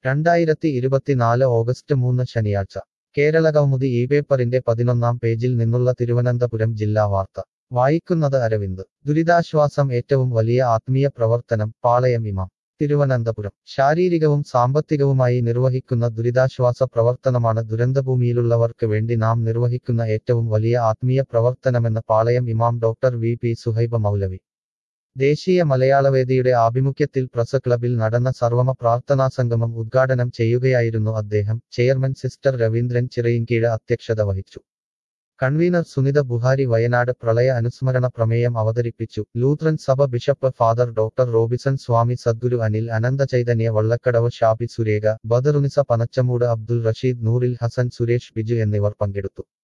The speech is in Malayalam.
രണ്ടായിരത്തി ഇരുപത്തിനാല് ഓഗസ്റ്റ് മൂന്ന് ശനിയാഴ്ച കേരള കൗമുദി ഈ പേപ്പറിന്റെ പതിനൊന്നാം പേജിൽ നിന്നുള്ള തിരുവനന്തപുരം ജില്ലാ വാർത്ത വായിക്കുന്നത് അരവിന്ദ് ദുരിതാശ്വാസം ഏറ്റവും വലിയ ആത്മീയ പ്രവർത്തനം പാളയം ഇമാം തിരുവനന്തപുരം ശാരീരികവും സാമ്പത്തികവുമായി നിർവഹിക്കുന്ന ദുരിതാശ്വാസ പ്രവർത്തനമാണ് ദുരന്തഭൂമിയിലുള്ളവർക്ക് വേണ്ടി നാം നിർവഹിക്കുന്ന ഏറ്റവും വലിയ ആത്മീയ പ്രവർത്തനമെന്ന് പാളയം ഇമാം doctor V P Suhaiba Maulavi ദേശീയ മലയാളവേദിയുടെ ആഭിമുഖ്യത്തിൽ പ്രസ് ക്ലബിൽ നടന്ന സർവമ പ്രാർത്ഥനാ സംഗമം ഉദ്ഘാടനം ചെയ്യുകയായിരുന്നു അദ്ദേഹം ചെയർമാൻ സിസ്റ്റർ രവീന്ദ്രൻ ചിറയിൻകീഴ് അധ്യക്ഷത വഹിച്ചു കൺവീനർ സുനിത ബുഹാരി വയനാട് പ്രളയ അനുസ്മരണ പ്രമേയം അവതരിപ്പിച്ചു ലൂത്രൻ സഭ bishop father doctor Robinson Swami Sadguru Anil Anantha Chaitanya Vallakkadavu Shabi Surekha Badarunnisa Panachamoodu Abdul Rasheed നൂറിൽ ഹസൻ സുരേഷ് ബിജു എന്നിവർ പങ്കെടുത്തു